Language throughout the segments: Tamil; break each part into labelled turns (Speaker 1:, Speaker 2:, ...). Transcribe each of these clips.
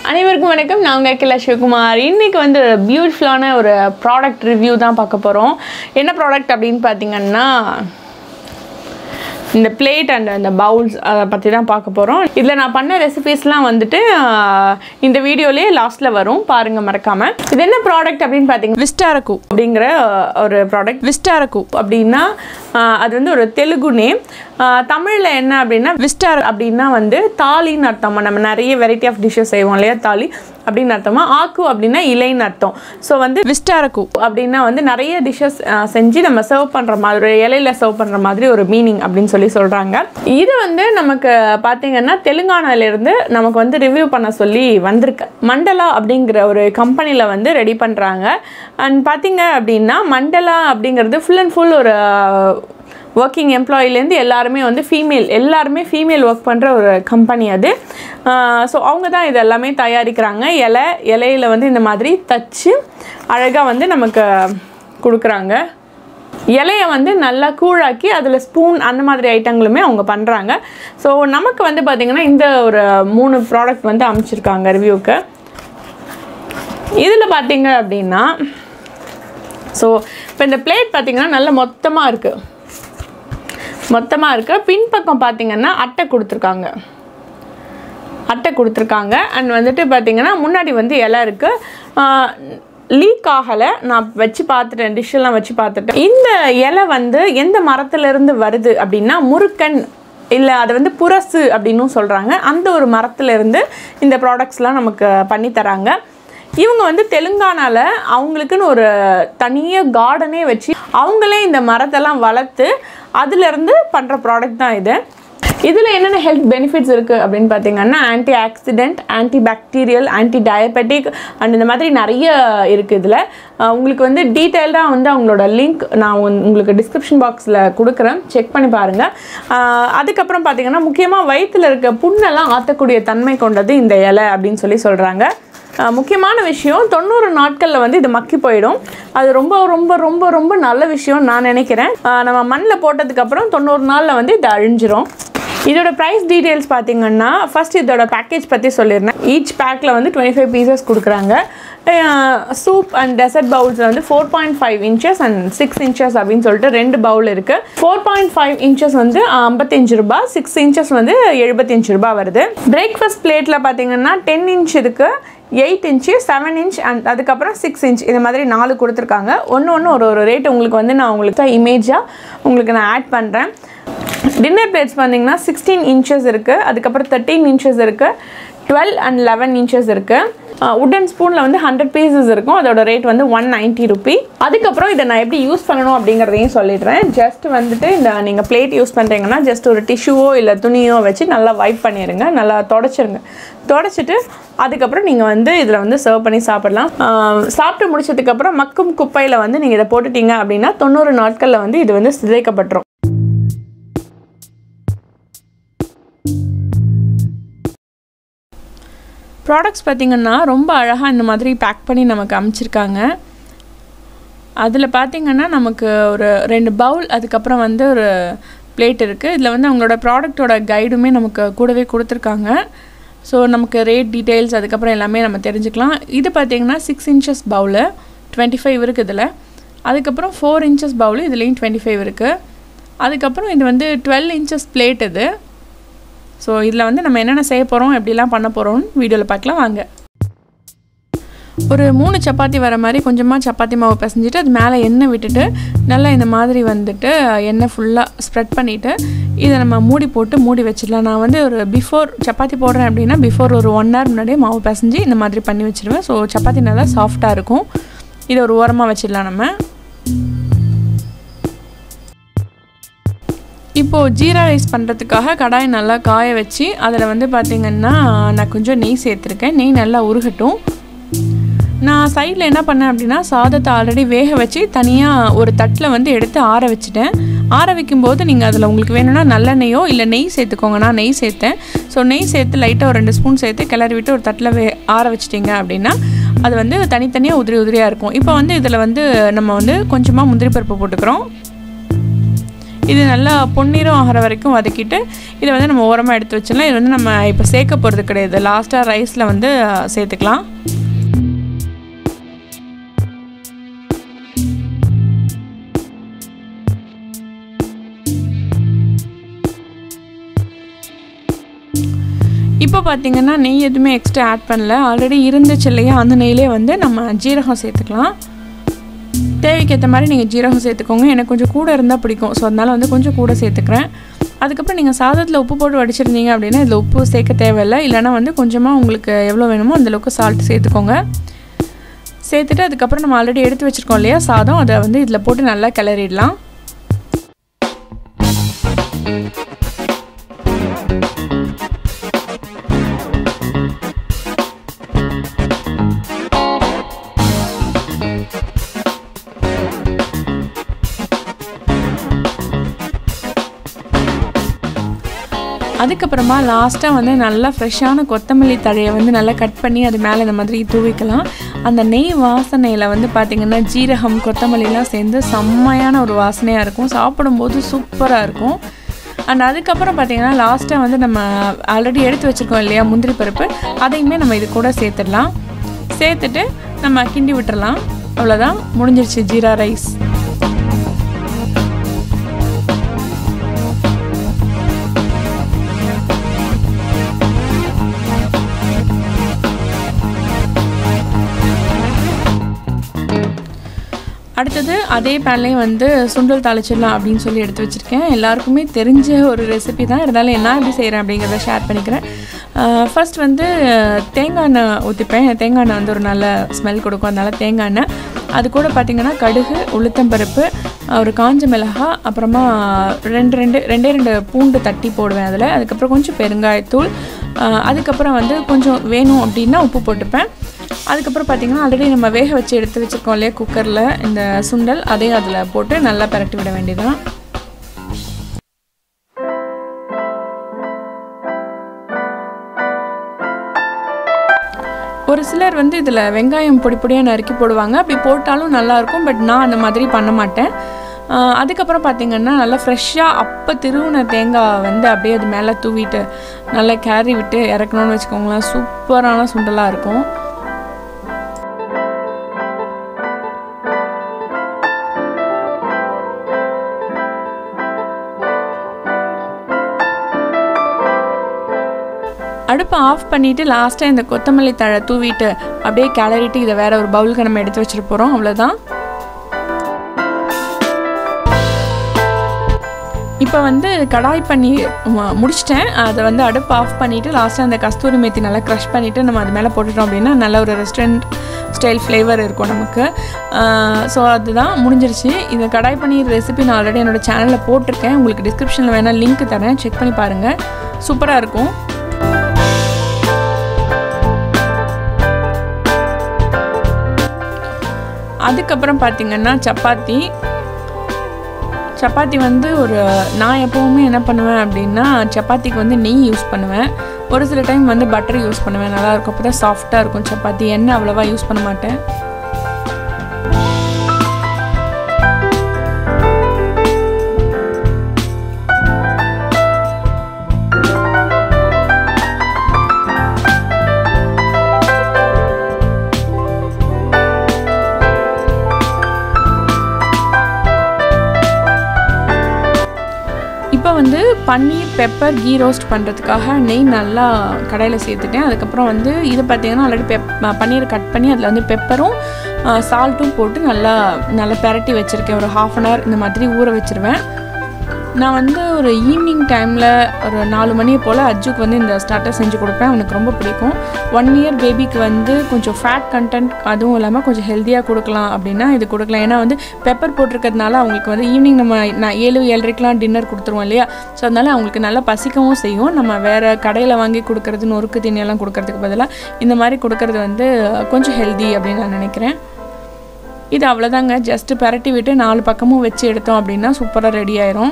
Speaker 1: அனைவருக்கும் வணக்கம் நான் உங்கள் கிலா சிவகுமார் இன்னைக்கு வந்து பியூட்டிஃபுல்லான ஒரு ப்ராடக்ட் ரிவ்யூ தான் பார்க்க போகிறோம் என்ன ப்ராடக்ட் அப்படின்னு பார்த்தீங்கன்னா இந்த பிளேட் அண்ட் அந்த பவுல்ஸ் அதை பற்றி தான் பார்க்க போகிறோம் இதில் நான் பண்ண ரெசிபீஸ்லாம் வந்துட்டு ஆஹ், இந்த வீடியோலேயே லாஸ்ட்டில் வரும் பாருங்கள் மறக்காமல் இது என்ன ப்ராடக்ட் அப்படின்னு பார்த்தீங்கன்னா விஸ்டாரகு அப்படிங்கிற ஆஹ், ஒரு ப்ராடக்ட் விஸ்டாரகு அப்படின்னா ஆஹ், அது வந்து ஒரு தெலுங்கு நேம் தமிழில் என்ன அப்படின்னா விஸ்டார் அப்படின்னா வந்து தாலின்னு அர்த்தமா நம்ம நிறைய வெரைட்டி ஆஃப் டிஷ்ஷஸ் செய்வோம் இல்லையா தாலி அப்படின்னு அர்த்தமா ஆக்கு அப்படின்னா இலைன்னு அர்த்தம் ஸோ வந்து விஸ்டாரகு அப்படின்னா வந்து நிறைய டிஷ்ஷஸ் செஞ்சு நம்ம சர்வ் பண்ணுற மாதிரி ஒரு இலையில சர்வ் பண்ணுற மாதிரி ஒரு மீனிங் அப்படின்னு சொல்லி சொல்கிறாங்க இது வந்து நமக்கு பார்த்தீங்கன்னா தெலுங்கானாலேருந்து நமக்கு வந்து ரிவ்யூ பண்ண சொல்லி வந்திருக்கு மண்டலா அப்படிங்கிற ஒரு கம்பெனியில் வந்து ரெடி பண்ணுறாங்க அண்ட் பார்த்தீங்க அப்படின்னா மண்டலா அப்படிங்கிறது ஃபுல் அண்ட் ஃபுல் ஒரு ஒர்க்கிங் எம்ப்ளாயிலேருந்து எல்லாருமே வந்து ஃபீமேல் எல்லாருமே ஃபீமேல் ஒர்க் பண்ணுற ஒரு கம்பெனி அது ஸோ அவங்க தான் இது எல்லாமே தயாரிக்கிறாங்க இலை இலையில வந்து இந்த மாதிரி தச்சு அழகாக வந்து நமக்கு கொடுக்குறாங்க இலையை வந்து நல்லா கூழாக்கி அதில் ஸ்பூன் அந்த மாதிரி ஐட்டங்களுமே அவங்க பண்ணுறாங்க ஸோ நமக்கு வந்து பார்த்திங்கன்னா இந்த ஒரு மூணு ப்ராடக்ட் வந்து அமைச்சிருக்காங்க ரிவ்யூக்கு இதில் பார்த்தீங்க அப்படின்னா ஸோ இப்போ இந்த பிளேட் பார்த்தீங்கன்னா நல்ல மொத்தமாக இருக்குது மொத்தமாக இருக்கு பின்பக்கம் பார்த்தீங்கன்னா அட்டை கொடுத்துருக்காங்க அட்டை கொடுத்துருக்காங்க அண்ட் வந்துட்டு பார்த்தீங்கன்னா முன்னாடி வந்து இலை இருக்குது லீக் ஆகலை நான் வச்சு பார்த்துட்டேன் டிஷ்ஷெல்லாம் வச்சு பார்த்துட்டேன் இந்த இலை வந்து எந்த மரத்துலேருந்து வருது அப்படின்னா முருக்கன் இல்லை அதை வந்து புரசு அப்படின்னும் சொல்கிறாங்க அந்த ஒரு மரத்துலேருந்து இந்த ப்ராடக்ட்ஸ்லாம் நமக்கு பண்ணி தராங்க இவங்க வந்து தெலுங்கானாவில் அவங்களுக்குன்னு ஒரு தனியாக கார்டனே வச்சு அவங்களே இந்த மரத்தெல்லாம் வளர்த்து அதுலேருந்து பண்ணுற ப்ராடக்ட் தான் இது இதில் என்னென்ன ஹெல்த் பெனிஃபிட்ஸ் இருக்குது அப்படின்னு பார்த்தீங்கன்னா antioxidant anti bacterial anti diabetic and இந்த மாதிரி நிறைய இருக்குது இதில் உங்களுக்கு வந்து டீட்டெயில்டாக வந்து அவங்களோட லிங்க் நான் உங்க- உங்களுக்கு டிஸ்கிரிப்ஷன் பாக்ஸில் கொடுக்குறேன் செக் பண்ணி பாருங்கள் அதுக்கப்புறம் பார்த்தீங்கன்னா முக்கியமாக வயிற்றில் இருக்க புண்ணெல்லாம் ஆற்றக்கூடிய தன்மை கொண்டது இந்த இலை அப்படின்னு சொல்லி சொல்கிறாங்க அஹ் முக்கியமான விஷயம் தொண்ணூறு நாட்களில் வந்து இது மக்கி போயிடும் அது ரொம்ப ரொம்ப ரொம்ப ரொம்ப நல்ல விஷயம் நான் நினைக்கிறேன் அஹ் நம்ம மண்ணில் போட்டதுக்கப்புறம் தொண்ணூறு நாளில் வந்து இது அழிஞ்சிரும் இதோட ப்ரைஸ் டீட்டெயில்ஸ் பார்த்தீங்கன்னா ஃபர்ஸ்ட் இதோட பேக்கேஜ் பற்றி சொல்லியிருந்தேன் ஈச் பேக்கில் வந்து டுவெண்ட்டி ஃபைவ் பீசஸ் கொடுக்குறாங்க சூப் அண்ட் டெசர்ட் பவுல்ஸில் வந்து four point five inches and six inches அப்படின்னு சொல்லிட்டு ரெண்டு பவுல் இருக்குது ஃபோர் பாயிண்ட் ஃபைவ் இன்ச்சஸ் வந்து ஐம்பத்தஞ்சு ரூபாய் சிக்ஸ் இன்ச்சஸ் வந்து எழுபத்தஞ்சு ரூபாய் வருது பிரேக்ஃபாஸ்ட் பிளேட்டில் பார்த்தீங்கன்னா டென் இன்ச் இருக்குது eight inch seven inch and அதுக்கப்புறம் சிக்ஸ் இன்ச் இந்த மாதிரி நாலு கொடுத்துருக்காங்க ஒன்று ஒன்று ஒரு ஒரு ரேட் உங்களுக்கு வந்து நான் உங்களுக்கு தான் இமேஜாக உங்களுக்கு நான் ஆட் பண்ணுறேன் டின்னர் பிளேட்ஸ் பார்த்தீங்கன்னா சிக்ஸ்டீன் இன்ச்சஸ் இருக்குது அதுக்கப்புறம் தேர்ட்டீன் இன்ச்சஸ் இருக்குது டுவெல் அண்ட் லெவன் இன்ச்சஸ் இருக்குது உட்டன் ஸ்பூனில் வந்து ஹண்ட்ரட் பீசஸ் இருக்கும் அதோட ரேட் வந்து ஒன் நைன்ட்டி ருபி அதுக்கப்புறம் இதை நான் எப்படி யூஸ் பண்ணணும் அப்படிங்கிறதையும் சொல்லிடுறேன் ஜஸ்ட் வந்துட்டு இந்த நீங்கள் பிளேட் யூஸ் பண்ணுறீங்கன்னா ஜஸ்ட் ஒரு டிஷ்யூவோ இல்லை துணியோ வச்சு நல்லா வைப் பண்ணிடுங்க நல்லா தொடச்சிருங்க தொடச்சிட்டு அதுக்கப்புறம் நீங்கள் வந்து இதில் வந்து சர்வ் பண்ணி சாப்பிடலாம் ஆஹ் சாப்பிட்டு முடிச்சதுக்கப்புறம் மக்கும் குப்பையில் வந்து நீங்கள் இதை போட்டுட்டீங்க அப்படின்னா தொண்ணூறு நாட்களில் வந்து இது வந்து சிதைக்கப்பட்டுரும் ப்ராடக்ட்ஸ் பார்த்திங்கன்னா ரொம்ப அழகாக இந்த மாதிரி பேக் பண்ணி நமக்கு அமைச்சிருக்காங்க அதில் பார்த்திங்கன்னா நமக்கு ஒரு ரெண்டு பவுல் அதுக்கப்புறம் வந்து ஒரு பிளேட் இருக்குது இதில் வந்து அவங்களோட ப்ராடக்ட்டோட கைடுமே நமக்கு கூடவே கொடுத்துருக்காங்க ஸோ நமக்கு ரேட் டீட்டெயில்ஸ் அதுக்கப்புறம் எல்லாமே நம்ம தெரிஞ்சுக்கலாம் இது பார்த்திங்கன்னா six inches bowl twenty five இருக்குது இதில் அதுக்கப்புறம் ஃபோர் இன்ச்சஸ் பவுலு இதுலேயும் டுவெண்ட்டி ஃபைவ் இருக்குது அதுக்கப்புறம் இது வந்து டுவெல் இன்ச்சஸ் பிளேட் இது ஸோ இதில் வந்து நம்ம என்னென்ன செய்ய போகிறோம் எப்படிலாம் பண்ண போகிறோம்னு வீடியோவில் பார்க்கலாம் வாங்க ஒரு மூணு சப்பாத்தி வர மாதிரி கொஞ்சமாக சப்பாத்தி மாவு பிசைஞ்சிட்டு அது மேலே எண்ணெய் விட்டுட்டு நல்லா இந்த மாதிரி வந்துட்டு எண்ணெய் ஃபுல்லாக ஸ்ப்ரெட் பண்ணிவிட்டு இதை நம்ம மூடி போட்டு மூடி வச்சிடலாம் நான் வந்து ஒரு பிஃபோர் சப்பாத்தி போடுறேன் அப்படின்னா பிஃபோர் ஒரு ஒன் ஹவர் முன்னாடியே மாவு பிசைஞ்சு இந்த மாதிரி பண்ணி வச்சிருவேன் ஸோ சப்பாத்தி நல்லா சாஃப்டாக இருக்கும் இதை ஒரு ஓரமாக வச்சிடலாம் நம்ம இப்போது ஜீரா ரைஸ் பண்ணுறதுக்காக கடாய் நல்லா காய வச்சு அதில் வந்து பார்த்திங்கன்னா நான் கொஞ்சம் நெய் சேர்த்துருக்கேன் நெய் நல்லா உருகட்டும் நான் சைடில் என்ன பண்ணேன் அப்படின்னா சாதத்தை ஆல்ரெடி வேக வச்சு தனியாக ஒரு தட்டில் வந்து எடுத்து ஆற வச்சுட்டேன் ஆற வைக்கும்போது நீங்கள் அதில் உங்களுக்கு வேணும்னா நல்லெண்ணெயோ இல்லை நெய் சேர்த்துக்கோங்க நான் நெய் சேர்த்தேன் ஸோ நெய் சேர்த்து லைட்டாக ஒரு ரெண்டு ஸ்பூன் சேர்த்து கிளறி விட்டு ஒரு தட்டில் வே ஆற வச்சிட்டிங்க அப்படின்னா அது வந்து தனித்தனியாக உதிரி உதிரியாக இருக்கும் இப்போ வந்து இதில் வந்து நம்ம வந்து கொஞ்சமாக முந்திரி பருப்பு போட்டுக்கிறோம் இது நல்லா பொன்னிறம் ஆகிற வரைக்கும் வதக்கிட்டு இதை வந்து நம்ம ஓரமாக எடுத்து வச்சிடலாம் இது வந்து நம்ம இப்போ சேர்க்க போகிறது கிடையாது லாஸ்ட்டாக ரைஸில் வந்து சேர்த்துக்கலாம் இப்போ பார்த்தீங்கன்னா நெய் எதுவுமே எக்ஸ்ட்ரா ஆட் பண்ணல ஆல்ரெடி இருந்துச்சு இல்லையா அந்த நெய்லே வந்து நம்ம ஜீரகம் சேர்த்துக்கலாம் தேவைக்கேற்ற மாதிரி நீங்கள் ஜீரகம் சேர்த்துக்கோங்க எனக்கு கொஞ்சம் கூட இருந்தால் பிடிக்கும் ஸோ அதனால் வந்து கொஞ்சம் கூட சேர்த்துக்கிறேன் அதுக்கப்புறம் நீங்கள் சாதத்தில் உப்பு போட்டு வடிச்சிருந்தீங்க அப்படின்னா இதில் உப்பு சேர்க்க தேவையில்லை இல்லைனா வந்து கொஞ்சமாக உங்களுக்கு எவ்வளோ வேணுமோ அந்தளவுக்கு சால்ட் சேர்த்துக்கோங்க சேர்த்துட்டு அதுக்கப்புறம் நம்ம ஆல்ரெடி எடுத்து வச்சுருக்கோம் இல்லையா சாதம் அதை வந்து இதில் போட்டு நல்லா கிளறிடலாம் அதுக்கப்புறமா லாஸ்ட்டாக வந்து நல்லா ஃப்ரெஷ்ஷான கொத்தமல்லி தழையை வந்து நல்லா கட் பண்ணி அது மேலே இந்த மாதிரி தூவிக்கலாம் அந்த நெய் வாசனையில் வந்து பார்த்திங்கன்னா ஜீரகம் கொத்தமல்லிலாம் சேர்ந்து செம்மையான ஒரு வாசனையாக இருக்கும் சாப்பிடும்போது சூப்பராக இருக்கும் அண்ட் அதுக்கப்புறம் பார்த்திங்கன்னா லாஸ்ட்டாக வந்து நம்ம ஆல்ரெடி எடுத்து வச்சுருக்கோம் இல்லையா முந்திரி பருப்பு அதையுமே நம்ம இது கூட சேர்த்துடலாம் சேர்த்துட்டு நம்ம கிண்டி விட்டுறலாம் அவ்வளோதான் முடிஞ்சிருச்சு ஜீரா ரைஸ் அடுத்தது அதே பேன்லேயும் வந்து சுண்டல் தாளிச்சிடலாம் அப்படின்னு சொல்லி எடுத்து வச்சுருக்கேன் எல்லாருக்குமே தெரிஞ்ச ஒரு ரெசிபி தான் இருந்தாலும் என்ன எப்படி செய்கிறேன் அப்படிங்கிறத ஷேர் பண்ணிக்கிறேன் ஃபர்ஸ்ட் வந்து தேங்காய் எண்ணெய் ஊற்றிப்பேன் தேங்காய் எண்ணெய் வந்து ஒரு நல்ல ஸ்மெல் கொடுக்கும் அதனால் தேங்காய் எண்ணெய் அது கூட பார்த்திங்கன்னா கடுகு உளுத்தம்பருப்பு ஒரு காஞ்ச மிளகாய் அப்புறமா ரெண்டு ரெண்டு ரெண்டே ரெண்டு பூண்டு தட்டி போடுவேன் அதில் அதுக்கப்புறம் கொஞ்சம் பெருங்காயத்தூள் அதுக்கப்புறம் வந்து கொஞ்சம் வேணும் அப்படின்னா உப்பு போட்டுப்பேன் அதுக்கப்புறம் பார்த்திங்கன்னா ஆல்ரெடி நம்ம வேக வச்சு எடுத்து வச்சுருக்கோம் இல்லையா குக்கரில் இந்த சுண்டல் அதையும் அதில் போட்டு நல்லா பரட்டி விட வேண்டியதான் ஒரு சிலர் வந்து இதில் வெங்காயம் பொடி பொடியாக நறுக்கி போடுவாங்க அப்படி போட்டாலும் நல்லாயிருக்கும் பட் நான் அந்த மாதிரி பண்ண மாட்டேன் அதுக்கப்புறம் பார்த்திங்கன்னா நல்லா ஃப்ரெஷ்ஷாக அப்போ திருவுன தேங்காய் வந்து அப்படியே அது மேலே தூவிட்டு நல்லா கேரி விட்டு இறக்கணும்னு வச்சுக்கோங்களேன் சூப்பரான சுண்டலாக இருக்கும் அடுப்பை ஆஃப் பண்ணிவிட்டு லாஸ்ட்டாக இந்த கொத்தமல்லி தழை தூவிட்டு அப்படியே கிளறிட்டு இதை வேறு ஒரு பவுலுக்கு நம்ம எடுத்து வச்சுட்டு போகிறோம் அவ்வளோதான் இப்போ வந்து கடாய் பண்ணி முடிச்சிட்டேன் அதை வந்து அடுப்பு ஆஃப் பண்ணிவிட்டு லாஸ்ட்டாக அந்த கஸ்தூரி மேத்தி நல்லா க்ரஷ் பண்ணிவிட்டு நம்ம அது மேலே போட்டுட்டோம் அப்படின்னா நல்ல ஒரு ரெஸ்டாரண்ட் ஸ்டைல் ஃப்ளேவர் இருக்கும் நமக்கு ஸோ அதுதான் முடிஞ்சிருச்சு இந்த கடாய் பன்னீர் ரெசிபி நான் ஆல்ரெடி என்னோடய சேனலில் போட்டிருக்கேன் உங்களுக்கு டிஸ்கிரிப்ஷனில் வேணால் லிங்க் தரேன் செக் பண்ணி பாருங்கள் சூப்பராக இருக்கும் அதுக்கப்புறம் பார்த்திங்கன்னா சப்பாத்தி சப்பாத்தி வந்து ஒரு நான் எப்போவுமே என்ன பண்ணுவேன் அப்படின்னா சப்பாத்திக்கு வந்து நெய் யூஸ் பண்ணுவேன் ஒரு சில டைம் வந்து பட்டர் யூஸ் பண்ணுவேன் நல்லாயிருக்கும் அப்போ தான் சாஃப்டாக இருக்கும் சப்பாத்தி எண்ணெய் அவ்வளோவா யூஸ் பண்ண மாட்டேன் இப்போ வந்து பன்னீர் பெப்பர் கீ ரோஸ்ட் பண்ணுறதுக்காக நெய் நல்லா கடையில் சேர்த்துட்டேன் அதுக்கப்புறம் வந்து இது பார்த்திங்கன்னா ஆல்ரெடி பெப் பன்னீரை கட் பண்ணி அதில் வந்து பெப்பரும் சால்ட்டும் போட்டு நல்லா நல்லா பெரட்டி வச்சுருக்கேன் ஒரு ஹாஃப் அன் ஹவர் இந்த மாதிரி ஊற வச்சுருவேன் நான் வந்து ஒரு ஈவினிங் டைமில் ஒரு நாலு மணி போல் அஜுக்கு வந்து இந்த ஸ்டார்டர் செஞ்சு கொடுப்பேன் அவனுக்கு ரொம்ப பிடிக்கும் ஒன் இயர் பேபிக்கு வந்து கொஞ்சம் ஃபேட் கண்டென்ட் அதுவும் இல்லாமல் கொஞ்சம் ஹெல்த்தியாக கொடுக்கலாம் அப்படின்னா இது கொடுக்கலாம் ஏன்னா வந்து பெப்பர் போட்டிருக்கிறதுனால அவங்களுக்கு வந்து ஈவினிங் நம்ம நான் ஏழு ஏழரைக்கெலாம் டின்னர் கொடுத்துருவோம் இல்லையா ஸோ அதனால் அவங்களுக்கு நல்லா பசிக்கவும் செய்யும் நம்ம வேறு கடையில் வாங்கி கொடுக்கறது நொறுக்கு தண்ணியெல்லாம் கொடுக்கறதுக்கு பதிலாக இந்த மாதிரி கொடுக்கறது வந்து கொஞ்சம் ஹெல்தி அப்படின்னு நான் நினைக்கிறேன் இது அவ்வளோதாங்க ஜஸ்ட்டு பரட்டி விட்டு நாலு பக்கமும் வச்சு எடுத்தோம் அப்படின்னா சூப்பராக ரெடி ஆயிரும்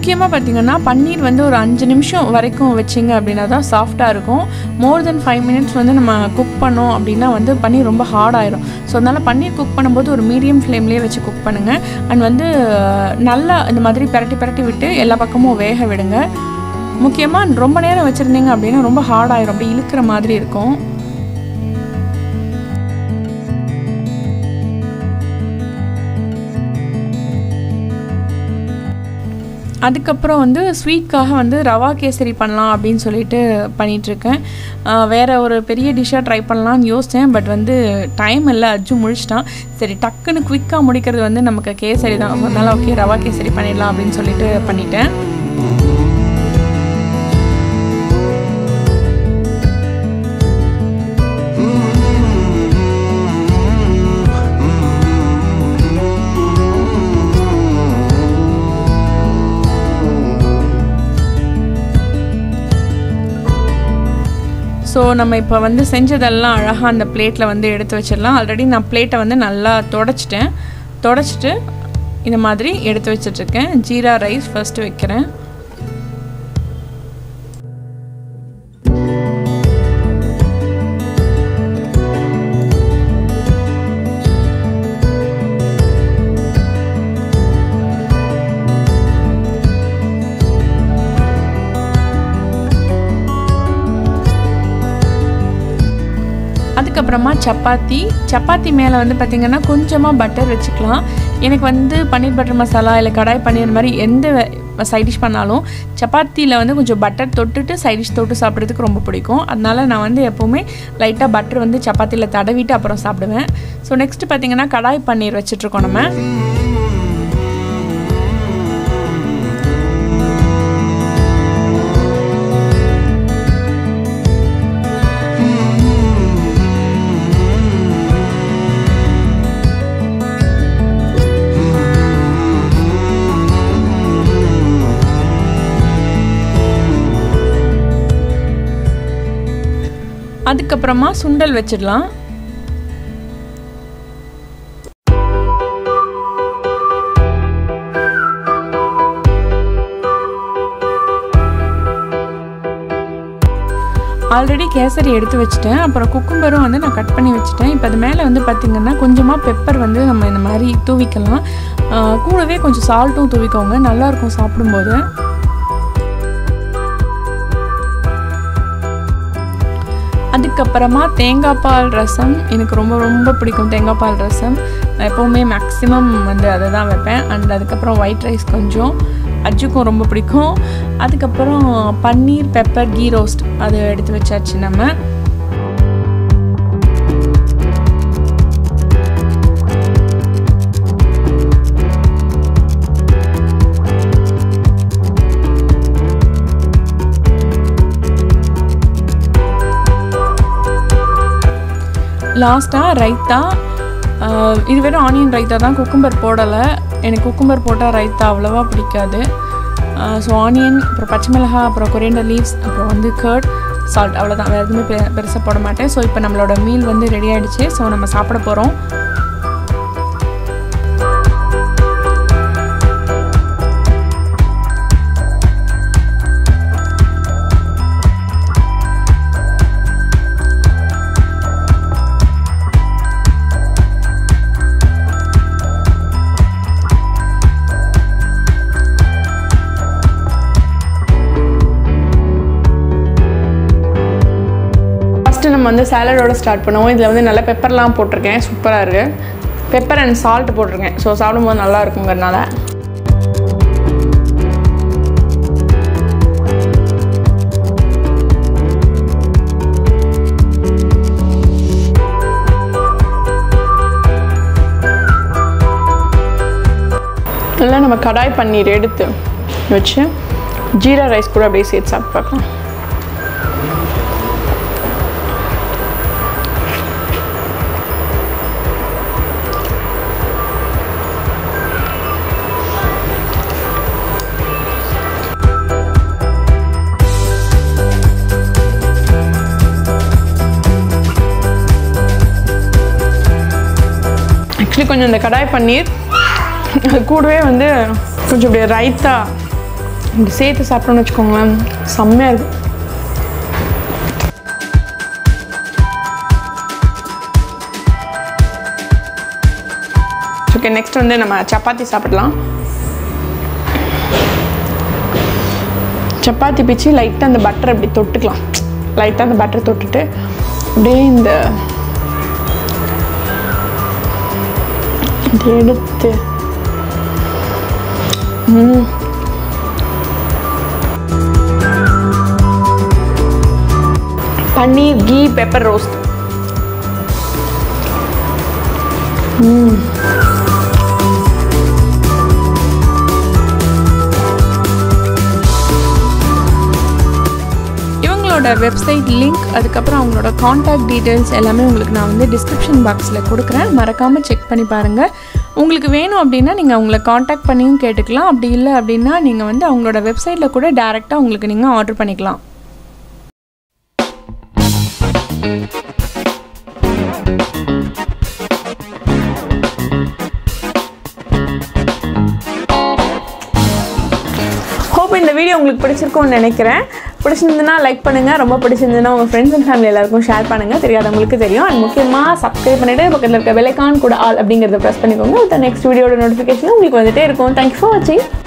Speaker 1: முக்கியமாக பார்த்தீங்கன்னா பன்னீர் வந்து ஒரு அஞ்சு நிமிஷம் வரைக்கும் வச்சிங்க அப்படின்னா தான் சாஃப்டாக இருக்கும் மோர் தென் ஃபைவ் மினிட்ஸ் வந்து நம்ம குக் பண்ணோம் அப்படின்னா வந்து பன்னீர் ரொம்ப ஹார்ட் ஆயிரும் ஸோ அதனால் பன்னீர் குக் பண்ணும்போது ஒரு மீடியம் ஃப்ளேம்லேயே வச்சு குக் பண்ணுங்கள் அண்ட் வந்து நல்லா இந்த மாதிரி பிரட்டி பிரட்டி விட்டு எல்லா பக்கமும் வேக விடுங்க முக்கியமாக ரொம்ப நேரம் வச்சுருந்தீங்க அப்படின்னா ரொம்ப ஹார்ட் ஆயிரும் அப்படி இழுக்கிற மாதிரி இருக்கும் அதுக்கப்புறம் வந்து ஸ்வீட்காக வந்து ரவா கேசரி பண்ணலாம் அப்படின்னு சொல்லிட்டு பண்ணிகிட்ருக்கேன் வேறு ஒரு பெரிய டிஷ்ஷாக ட்ரை பண்ணலாம்னு யோசித்தேன் பட் வந்து டைம் இல்லை அஜு முடிச்சிட்டான் சரி டக்குன்னு குயிக்காக முடிக்கிறது வந்து நமக்கு கேசரி தான் அதனால் ஓகே ரவா கேசரி பண்ணிடலாம் அப்படின்னு சொல்லிட்டு பண்ணிட்டேன் ஸோ நம்ம இப்போ வந்து செஞ்சதெல்லாம் அழகாக அந்த பிளேட்டில் வந்து எடுத்து வச்சிடலாம் ஆல்ரெடி நான் பிளேட்டை வந்து நல்லா தொடச்சிட்டேன் தொடச்சிட்டு இந்த மாதிரி எடுத்து வச்சிட்ருக்கேன் ஜீரா ரைஸ் ஃபஸ்ட்டு வைக்கிறேன் அதுக்கப்புறமா சப்பாத்தி சப்பாத்தி மேலே வந்து பார்த்திங்கன்னா கொஞ்சமாக பட்டர் வச்சுக்கலாம் எனக்கு வந்து பன்னீர் பட்டர் மசாலா இல்லை கடாய் பன்னீர் மாதிரி எந்த சைட் டிஷ் பண்ணாலும் சப்பாத்தியில் வந்து கொஞ்சம் பட்டர் தொட்டுட்டு சைட் டிஷ் தொட்டு சாப்பிட்றதுக்கு ரொம்ப பிடிக்கும் அதனால் நான் வந்து எப்போவுமே லைட்டாக பட்டர் வந்து சப்பாத்தியில் தடவிட்டு அப்புறம் சாப்பிடுவேன் ஸோ நெக்ஸ்ட்டு பார்த்திங்கன்னா கடாய் பன்னீர் வச்சிட்ருக்கோம் நம்ம அதுக்கப்புறமா சுண்டல் வச்சிடலாம் ஆல்ரெடி கேசரி எடுத்து வச்சுட்டேன் அப்புறம் குக்கும்பரும் வந்து நான் கட் பண்ணி வச்சுட்டேன் இப்போ அது மேலே வந்து பார்த்திங்கன்னா கொஞ்சமாக பெப்பர் வந்து நம்ம இந்த மாதிரி தூவிக்கலாம் கூடவே கொஞ்சம் சால்ட்டும் தூவிக்கோங்க நல்லாயிருக்கும் சாப்பிடும்போது அதுக்கப்புறமா தேங்காய் பால் ரசம் எனக்கு ரொம்ப ரொம்ப பிடிக்கும் தேங்காய் பால் ரசம் நான் எப்போவுமே மேக்ஸிமம் வந்து அதை தான் வைப்பேன் அண்ட் அதுக்கப்புறம் ஒயிட் ரைஸ் கொஞ்சம் அஜுக்கும் ரொம்ப பிடிக்கும் அதுக்கப்புறம் பன்னீர் பெப்பர் கீ ரோஸ்ட் அது எடுத்து வச்சாச்சு நம்ம லாஸ்ட்டாக ரைத்தா இது வெறும் ஆனியன் ரைத்தா தான் குக்கும்பர் போடலை எனக்கு குக்கும்பர் போட்டால் ரைத்தா அவ்வளோவா பிடிக்காது ஸோ ஆனியன் அப்புறம் பச்சை மிளகாய் அப்புறம் கொரியண்டர் லீவ்ஸ் அப்புறம் வந்து கர்ட் சால்ட் அவ்வளோதான் வேறு எதுவுமே பெ பெருசாக போட மாட்டேன் ஸோ இப்போ நம்மளோட மீல் வந்து ரெடி ஆகிடுச்சு ஸோ நம்ம சாப்பிட போகிறோம் ஃபஸ்ட்டு நம்ம வந்து சாலடோட ஸ்டார்ட் பண்ணுவோம் இதில் வந்து நல்லா பெப்பர்லாம் போட்டிருக்கேன் சூப்பராக இருக்குது பெப்பர் அண்ட் சால்ட் போட்டிருக்கேன் ஸோ சாப்பிடும்போது நல்லா இருக்குங்கிறனால நல்லா நம்ம கடாய் பன்னீர் எடுத்து வச்சு ஜீரா ரைஸ் கூட அப்படியே சேர்த்து சாப்பிட்டு பார்க்கலாம் ஆக்சுவலி கொஞ்சம் இந்த கடாய் பன்னீர் அது கூடவே வந்து கொஞ்சம் அப்படியே ரைத்தா இப்படி சேர்த்து சாப்பிட்டோம்னு வச்சுக்கோங்களேன் செம்மையாக இருக்கும் ஓகே நெக்ஸ்ட் வந்து நம்ம சப்பாத்தி சாப்பிடலாம் சப்பாத்தி பிச்சு லைட்டாக அந்த பட்டர் அப்படி தொட்டுக்கலாம் லைட்டாக அந்த பட்டர் தொட்டுட்டு அப்படியே இந்த இப்படி எடுத்து ம். பன்னீர் கீ பெப்பர் ரோஸ்ட் இவங்களோட வெப்சைட் லிங்க் அதுக்கப்புறம் அவங்களோட காண்டாக்ட் டீட்டெயில்ஸ் எல்லாமே உங்களுக்கு நான் வந்து டிஸ்கிரிப்ஷன் பாக்ஸில் கொடுக்குறேன் மறக்காமல் செக் பண்ணி பாருங்கள் உங்களுக்கு வேணும் அப்படின்னா நீங்கள் அவங்கள காண்டாக்ட் பண்ணியும் கேட்டுக்கலாம் அப்படி இல்லை அப்படின்னா நீங்கள் வந்து அவங்களோட வெப்சைட்டில் கூட டேரெக்டாக உங்களுக்கு நீங்கள் ஆர்டர் பண்ணிக்கலாம் ஹோப் இந்த வீடியோ உங்களுக்கு பிடிச்சிருக்கும்னு நினைக்கிறேன் பிடிச்சிருந்துன்னா லைக் பண்ணுங்கள் ரொம்ப பிடிச்சிருந்துன்னா உங்கள் ஃப்ரெண்ட்ஸ் அண்ட் ஃபேமிலி எல்லாருக்கும் ஷேர் பண்ணுங்கள் தெரியாதவங்களுக்கு தெரியும் அண்ட் முக்கியமாக சப்ஸ்கிரைப் பண்ணிவிட்டு பக்கத்தில் இருக்க வெலைக்கான் கூட ஆல் அப்படிங்கிறத ப்ரெஸ் பண்ணிக்கோங்க வித் நெக்ஸ்ட் வீடியோட நோட்டிஃபிகேஷன் உங்களுக்கு வந்துட்டே இருக்கும் தேங்க்யூ ஃபார் வாட்சிங்